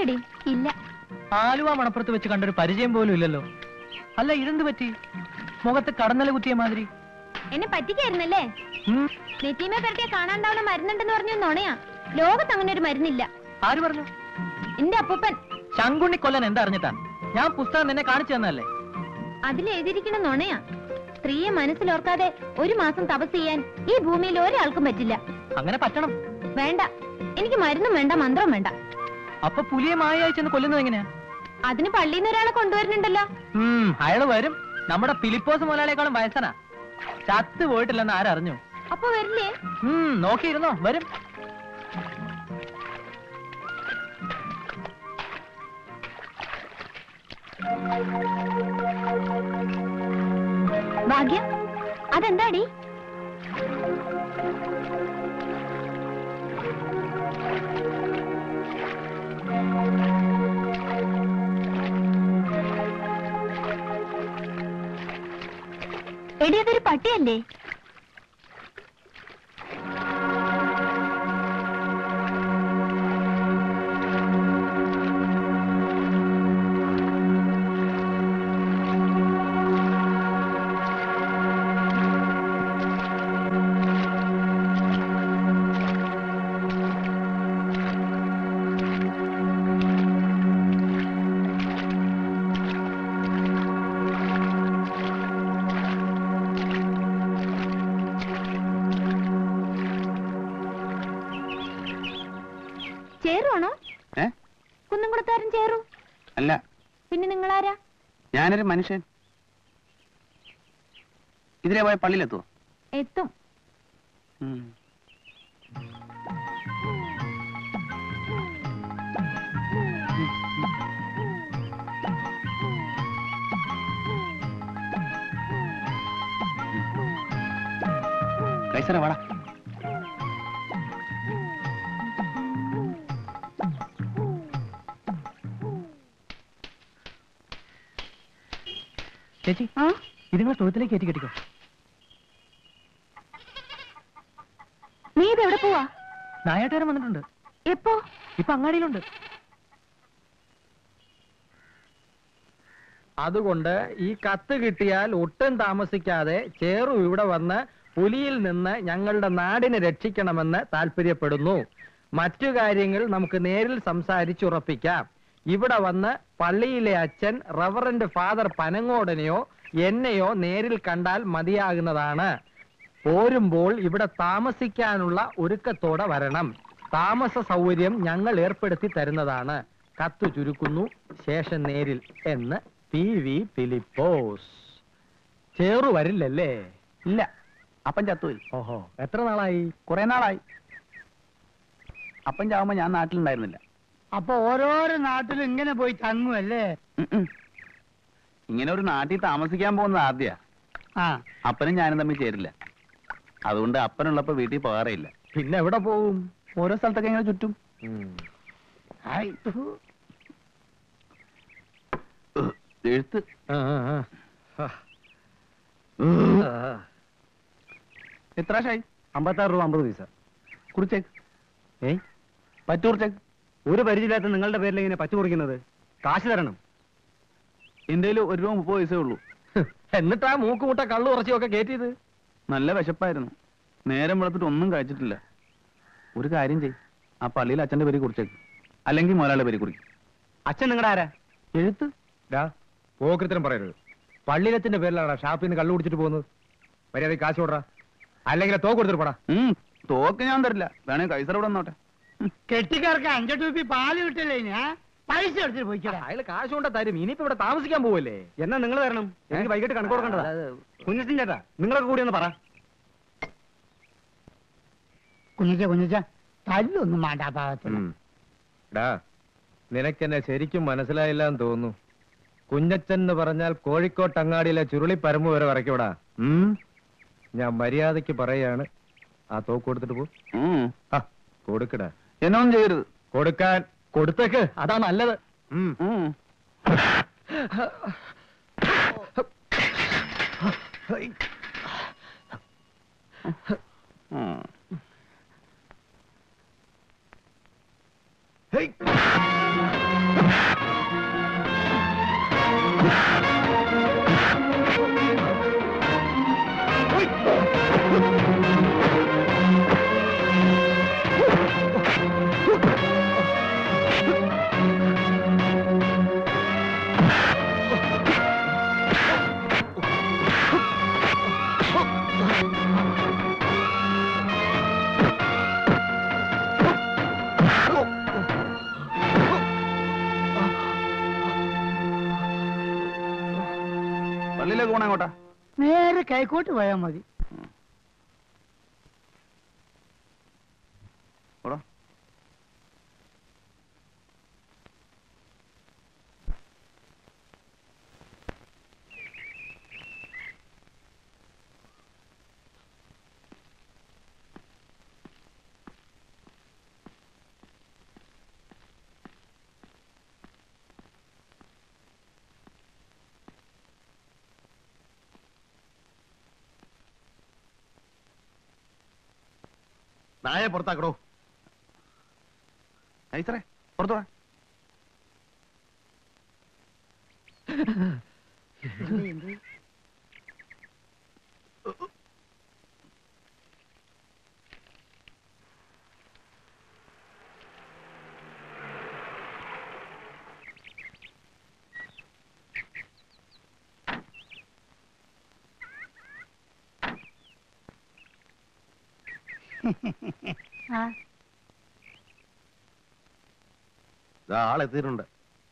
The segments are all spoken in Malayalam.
ഇല്ലടി ഇല്ല ആലുവ മണപ്പുറത്ത് വെച്ച് കണ്ടൊരു പരിചയം പോലും ഇല്ലല്ലോ അല്ല ഇതെന്ത് പറ്റി മുഖത്ത് കടന്നല കുത്തിയ മാതിരി എന്നെ പറ്റിക്കായിരുന്നല്ലേ ഉം, നെറ്റീമെ പെരട്ടിയെ കാണാണ്ടാവുന്ന മരുന്നുണ്ടെന്ന് പറഞ്ഞു നുണയാ ലോകത്ത് അങ്ങനെ ഒരു മരുന്നില്ല ആര് പറഞ്ഞു എന്റെ അപ്പൂപ്പൻ ശങ്കുണ്ണി കൊല്ലൻ എന്താ അറിഞ്ഞിട്ടാ ഞാൻ പുസ്തകം നിന്നെ കാണിച്ചു തന്നല്ലേ അതിൽ എഴുതിയിരിക്കുന്ന നുണയാ സ്ത്രീയെ മനസ്സിലോർക്കാതെ ഒരു മാസം തപസ് ചെയ്യാൻ ഈ ഭൂമിയിൽ ഒരാൾക്കും പറ്റില്ല അങ്ങനെ പറ്റണം വേണ്ട എനിക്ക് മരുന്നും വേണ്ട മന്ത്രവും വേണ്ട അപ്പൊ പുലിയെ മായയായി ചെന്ന് കൊല്ലുന്നത് എങ്ങനെയാ അതിന് പള്ളിയിൽ നിന്ന് ഒരാളെ കൊണ്ടുവരുന്നുണ്ടല്ലോ ഉം അയാള് വരും നമ്മുടെ ഫിലിപ്പോസ് മുതലാളിയേക്കാളും വയസ്സനാ ചത്ത് പോയിട്ടില്ലെന്ന് ആരറിഞ്ഞു അപ്പൊ വരില്ലേ ഉം നോക്കിയിരുന്നോ വരും ഭാഗ്യം അതെന്താടി എടി അതൊരു പട്ടിയല്ലേ ചേറുവാണോ ഏ കുന്നംകുളത്താരൻ ചേറു അല്ല പിന്നെ നിങ്ങളാരാ ഞാനൊരു മനുഷ്യൻ ഇതിലെ പോയ പള്ളിയിലെത്തുവോ എത്തും ഉം. കൈസറ വാടാ ചേച്ചി ഇതിങ്ങളെ തൊഴുത്തിലേക്ക് കയറ്റി കെട്ടിക്കോ നീ ഇത് എവിടെ പോവാ നായാട്ടുകാരൻ വന്നിട്ടുണ്ട് എപ്പോ ഇപ്പൊ അങ്ങാടിയിലുണ്ട് അതുകൊണ്ട് ഈ കത്ത് കിട്ടിയാൽ ഒട്ടും താമസിക്കാതെ ചേറു ഇവിടെ വന്ന് പുലിയിൽ നിന്ന് ഞങ്ങളുടെ നാടിനെ രക്ഷിക്കണമെന്ന് താല്പര്യപ്പെടുന്നു മറ്റു കാര്യങ്ങൾ നമുക്ക് നേരിൽ സംസാരിച്ചുറപ്പിക്കാം ഇവിടെ വന്ന് പള്ളിയിലെ അച്ഛൻ റവറന്റ് ഫാദർ പനങ്ങോടനെയോ എന്നെയോ നേരിൽ കണ്ടാൽ മതിയാകുന്നതാണ് പോരുമ്പോൾ ഇവിടെ താമസിക്കാനുള്ള ഒരുക്കത്തോടെ വരണം താമസ സൗകര്യം ഞങ്ങൾ ഏർപ്പെടുത്തി തരുന്നതാണ് കത്തു ചുരുക്കുന്നു ശേഷം നേരിൽ എന്ന് പി വി ഫിലിപ്പോസ് ചേറു വരില്ലല്ലേ ഇല്ല അപ്പൻ ചത്തുപോയി ഓഹോ എത്ര നാളായി കുറെ നാളായി അപ്പൻ ചാവുമ്പോ ഞാൻ നാട്ടിലുണ്ടായിരുന്നില്ല അപ്പൊ ഓരോരോ നാട്ടിലും ഇങ്ങനെ പോയി തങ്ങുമല്ലേ ഉം ഉം. ഇങ്ങനെ ഒരു നാട്ടിൽ താമസിക്കാൻ പോകുന്നത് ആദ്യ ആ അപ്പനും ഞാനും തമ്മിൽ ചേരില്ല അതുകൊണ്ട് അപ്പനുള്ളപ്പോ വീട്ടിൽ പോകാറേയില്ല പിന്നെ എവിടെ പോവും ഓരോ സ്ഥലത്തൊക്കെ ഇങ്ങനെ ചുറ്റും ഹായ്. ഉഹ്, എഴുത്ത് ആ, ആ, ആ. ഉഹ്. ആ. എത്ര ഷായി അമ്പത്താറ് രൂപ അമ്പത് പൈസ കുറിച്ചേക്ക് ഏയ് പറ്റൂർച്ചേക്ക് ഒരു പരിചയമില്ലാത്ത നിങ്ങളുടെ പേരിൽ ഇങ്ങനെ പച്ച കുറിക്കുന്നത് കാശ് തരണം എന്റെ കയ്യിൽ ഒരു രൂപ മുപ്പത് പൈസേ ഉള്ളൂ എന്നിട്ടാ മൂക്കുമുട്ട കള്ളു ഉറച്ചിയൊക്കെ കയറ്റിയത് നല്ല വിശപ്പായിരുന്നു നേരം വെളുത്തിട്ട് ഒന്നും കഴിച്ചിട്ടില്ല ഒരു കാര്യം ചെയ് ആ പള്ളിയിൽ അച്ഛന്റെ പേര് കുറിച്ചേക്ക് അല്ലെങ്കിൽ മുതലാളിയുടെ പേര് കുറിക്കും അച്ഛൻ നിങ്ങളുടെ ആരാ എഴുത്ത് പോകൃത്തരം പറയരുത് പള്ളിയിലത്തിന്റെ പേരിലാണ് ഷാപ്പിൽ നിന്ന് കള്ളു കുടിച്ചിട്ട് പോകുന്നത് മര്യാദ കാശ് കൊടുറാ അല്ലെങ്കിൽ തോക്ക് കൊടുത്തിട്ട് പോടാ ഉം, തോക്ക് ഞാൻ തരില്ല വേണേ കൈസർ ഇവിടെ വന്നോട്ടെ ഉം. കെട്ടിക്കാർക്ക് അഞ്ചു ടൂപ്പി പാല് കിട്ടില്ലേ ഞാൻ പൈസ എടുത്തിട്ട് പോയിക്കടാ അയാള് കാശ് കൊണ്ട തരും ഇനിയിപ്പോ ഇവിടെ താമസിക്കാൻ പോവല്ലേ എന്നാ നിങ്ങൾ തരണം എനിക്ക് വൈകിട്ട് കണക്ക് കൊടുക്കണ്ടതാ കുഞ്ഞിട്ടിൻ ചേട്ടാ നിങ്ങളൊക്കെ കൂടി ഒന്ന് പറ കുഞ്ഞിച്ച കുഞ്ഞിച്ച തല്ലൊന്നും വേണ്ട ആ പാവത്തിന് ഡാ നിനക്കെന്നെ ശരിക്കും മനസ്സിലായില്ല എന്ന് തോന്നുന്നു കുഞ്ഞച്ചൻ എന്ന് പറഞ്ഞാൽ കോഴിക്കോട്ട് അങ്ങാടിയിലെ ചുരുളി പരമ്പ് വരെ വരയ്ക്കൂടാ ഉം? ഞാൻ മര്യാദയ്ക്ക് പറയാണ് ആ തോക്ക് കൊടുത്തിട്ട് പോ ഉം. ആ കൊടുക്കടാ എന്നൊന്നും ചെയ്യരുത് കൊടുക്കാൻ കൊടുത്തേക്ക് അതാ നല്ലത് ഉം. ഉം. ഉം. ഹേയ്. പള്ളിയിലേക്ക് പോണേ അങ്ങോട്ടാ നേരെ കൈക്കോട്ട് പോയാൽ മതി ഓടാ നായെ പുറത്താക്കടോ ഐസറേ പുറത്തു വാ ദാ ആളെത്തിയിട്ടുണ്ട്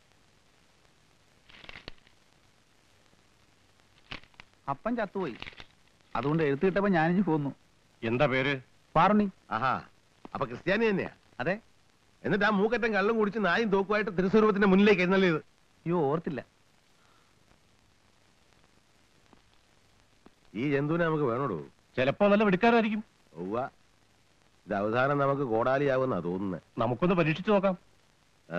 അപ്പൻ ചത്തുപോയി അതുകൊണ്ട് എഴുത്ത് കിട്ടപ്പോ ഞാനിഞ്ഞ് പോന്നു എന്താ പേര് പാറുണി ആഹാ അപ്പൊ ക്രിസ്ത്യാനി തന്നെയാ അതെ എന്നിട്ട് ആ മൂക്കറ്റം കള്ളും കുടിച്ച് നായും തോക്കുമായിട്ട് തിരുസ്വരൂപത്തിന്റെ മുന്നിലേക്ക് എഴുന്നള്ളിയത് അയ്യോ ഓർത്തില്ല ഈ ജന്തുവിനെ നമുക്ക് വേണോടോ ചിലപ്പോ നല്ല വെടിക്കാരായിരിക്കും ഒവ്വ ഇത് അവസാനം നമുക്ക് കോടാലിയാവുന്നാ തോന്നുന്നത് നമുക്കൊന്ന് പരീക്ഷിച്ചു നോക്കാം ആ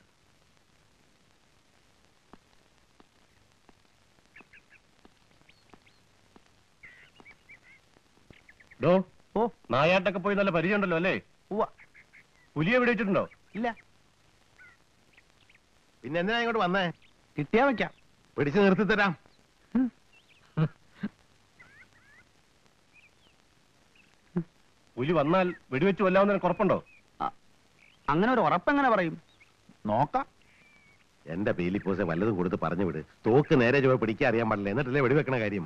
ഡോ ഓ നായാട്ടൊക്കെ പോയി നല്ല പരിചയമുണ്ടല്ലോ അല്ലേ ഉവ്വ പുലിയെ വെടിവെച്ചിട്ടുണ്ടോ ഇല്ല പിന്നെ എന്തിനാ ഇങ്ങോട്ട് വന്നേ കിട്ടിയാ വെക്കാം പിടിച്ചു നിർത്തി തരാം പുലി വന്നാൽ വെടിവെച്ച് കൊല്ലാവുന്നതിന് കുറപ്പുണ്ടോ അങ്ങനെ ഒരു ഉറപ്പെങ്ങനെ പറയും നോക്കാം എന്റെ പേലിപ്പോസെ വല്ലതും കൊടുത്ത് പറഞ്ഞു വിട് തോക്ക് നേരെ ചുവ പിടിക്കാൻ അറിയാൻ പാടില്ല എന്നിട്ടല്ലേ വെടിവെക്കണ കാര്യം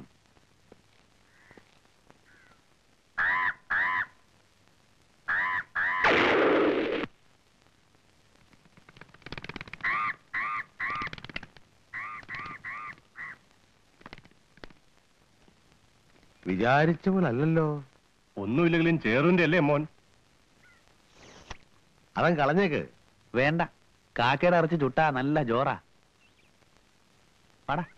വിചാരിച്ച പോലെ അല്ലല്ലോ ഒന്നുമില്ലെങ്കിലും ചേറിന്റെ അല്ലേ മോൻ അവൻ കളഞ്ഞേക്ക് വേണ്ട കാക്കയുടെ ഇറച്ചി ചുട്ടാ നല്ല ജോറാ പാടാ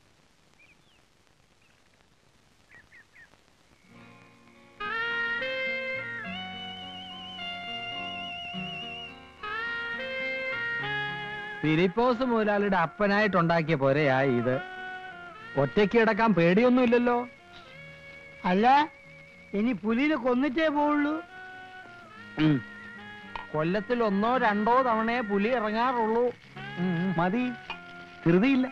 ഫിലിപ്പോസ് മുതലാളിയുടെ അപ്പനായിട്ടുണ്ടാക്കിയ പോരെയാ ഇത് ഒറ്റയ്ക്ക് കിടക്കാൻ പേടിയൊന്നുമില്ലല്ലോ അല്ല ഇനി പുലിനെ കൊന്നിട്ടേ പോവുള്ളൂ ഉം. കൊല്ലത്തിൽ ഒന്നോ രണ്ടോ തവണയെ പുലി ഇറങ്ങാറുള്ളൂ ഉം, ഉം. മതി ധൃതിയില്ല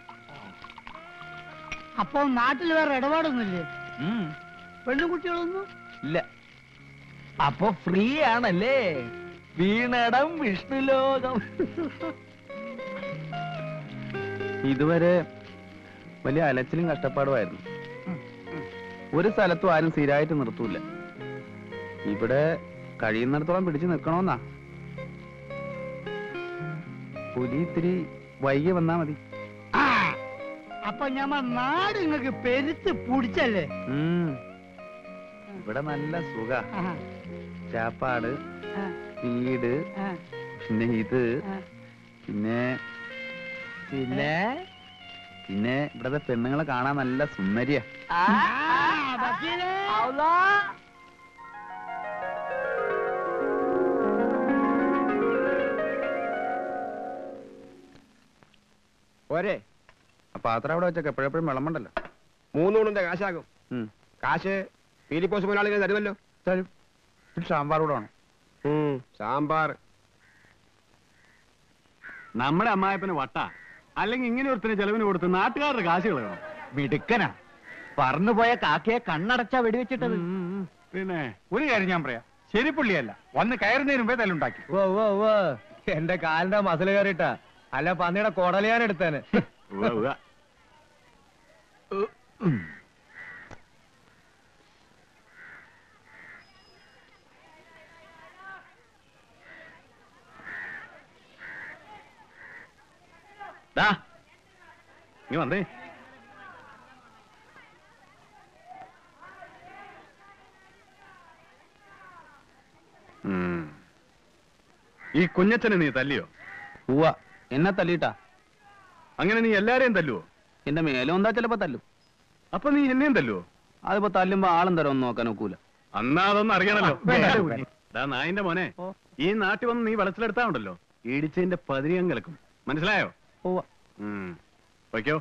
അപ്പൊ നാട്ടിൽ വേറെ ഇടപാടൊന്നുമില്ലേ ഉം. പെണ്ണുകുട്ടികളൊന്നും ഇല്ല അപ്പൊ ഫ്രീ ആണല്ലേ വീണടം വിഷ്ണുലോകം ഇതുവരെ വലിയ അലച്ചിലും കഷ്ടപ്പാടുമായിരുന്നു ഒരു സ്ഥലത്തും ആരും സ്ഥിരമായിട്ട് നിർത്തൂല ഇവിടെ കഴിയുന്നിടത്തോളം പിടിച്ചു നിൽക്കണമെന്നാ പുലി ഇത്തിരി വൈകി വന്നാ മതി ആ അപ്പൊ ഞമ്മ നാട് നിങ്ങക്ക് പെരുത്ത് പിടിച്ചല്ലേ ഉം. ഇവിടെ നല്ല സുഖ ആഹാ, ചാപ്പാട് ആ, വീട് ആ, പിന്നെ ഇത് ആ. പിന്നെ പിന്നെ പിന്നെ ഇവിടത്തെ പെണ്ണുങ്ങളെ കാണാൻ നല്ല സുന്ദരിയാ ആ, വക്കീലേ. പോരെ ആ പാത്രം അവിടെ വെച്ചൊക്കെ എപ്പോഴെപ്പോഴും വിളമ്പണ്ടല്ലോ മൂന്നൂണിന്റെ കാശാകും ഉം. കാശ് ഫിലിപ്പോസ് മുതലാളികൾ തരുമല്ലോ തരും ഒരു സാമ്പാർ കൂടെ വേണം സാമ്പാർ നമ്മുടെ അമ്മായപ്പന് വട്ട അല്ലെങ്കിൽ ഇങ്ങനെ ഒരുത്തിന് ചെലവിന് കൊടുത്ത് നാട്ടുകാരുടെ കാശ് കളയണം മിടുക്കനാ പറന്നുപോയ കാക്കയെ കണ്ണടച്ചാ വെടിവെച്ചിട്ടത് പിന്നെ ഒരു കാര്യം ഞാൻ പറയാം ശരിപ്പുള്ളിയല്ല വന്ന് കയറുന്നതിന് മുമ്പേ തല്ലുണ്ടാക്കി ഓ ഓ ഓ എന്റെ കാലിന്റെ മസിൽ കയറിയിട്ടാ അല്ല പന്നിയുടെ കുടലിയാൻ എടുത്തേന് ഉവ്വ, ഉവ്വ. ദാ, ഇങ്ങ് വന്നേ ഉം. ഈ കുഞ്ഞച്ചനെ നീ തല്ലിയോ ഉവ്വ എന്നെ തല്ലിട്ടാ അങ്ങനെ നീ എല്ലാരെയും തല്ലുവോ എന്റെ മേലും എന്താ ചിലപ്പോ തല്ലും അപ്പൊ നീ എന്നെയും തല്ലുവോ അതിപ്പോ തല്ലുമ്പോ ആളും തരം ഒന്നും നോക്കാൻ ഒക്കൂല അന്നാ അതൊന്നും അറിയണല്ലോ വേണ്ട. ദാ നായിന്റെ മോനെ ഈ നാട്ടിൽ വന്ന് നീ വെളച്ചിലെടുത്താ ഉണ്ടല്ലോ ഇടിച്ചതിന്റെ പതിരിയം കിളക്കും മനസ്സിലായോ ഉവ്വ ഉം. വയ്ക്കോ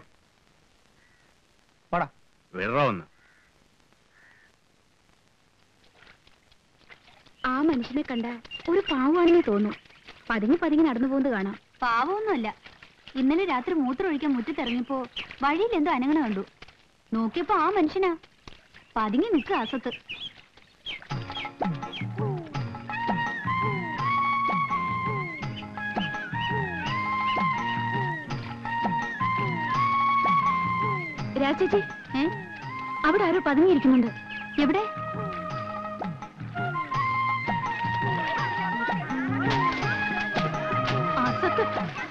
പടാ വിറ ഒന്ന് ആ മനുഷ്യനെ കണ്ട ഒരു പാവമാണെന്ന് തോന്നും പതുങ്ങി പതുങ്ങി നടന്നു പോകുന്നത് കാണാം പാവമൊന്നുമല്ല ഇന്നലെ രാത്രി മൂത്രമൊഴിക്കാൻ മുറ്റത്തിറങ്ങിയപ്പോ വഴിയിൽ എന്തോ അനങ്ങണ കണ്ടു നോക്കിയപ്പോ ആ മനുഷ്യനാ പതുങ്ങി നിൽക്കുക അസത്ത് രാജേച്ചി ഏ അവിടെ ആരോ പതുങ്ങിയിരിക്കുന്നുണ്ട് എവിടെ അസത്ത്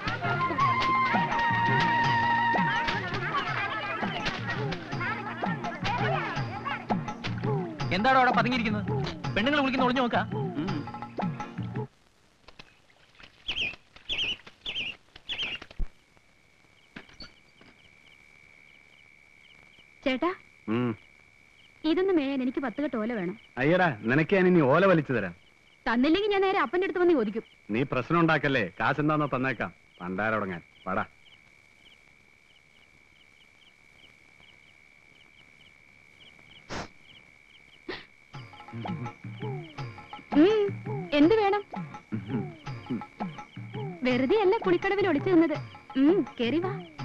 എന്താണോ അവിടെ പതുങ്ങിയിരിക്കുന്നത് പെണ്ണുങ്ങൾ വിളിക്കുന്ന ഒളിഞ്ഞു നോക്കാ ഉം. ചേട്ടാ ഉം. ഇതൊന്ന് മേയാൻ എനിക്ക് പത്ത് കെട്ട് ഓല വേണം അയ്യടാ നിനക്ക് ഞാൻ ഇനി ഓല വലിച്ചു തരാം തന്നില്ലെങ്കിൽ ഞാൻ നേരെ അപ്പന്റെ അടുത്ത് വന്ന് ചോദിക്കും നീ പ്രശ്നം ഉണ്ടാക്കല്ലേ കാശെന്താന്നോ തന്നേക്കാം പണ്ടാരടങ്ങാൻ പടാ ഉം, എന്ത് വേണം വെറുതെ അല്ല കുളിക്കടവിൽ ഒളിച്ചു നിന്നത് ഉം കേറി വാ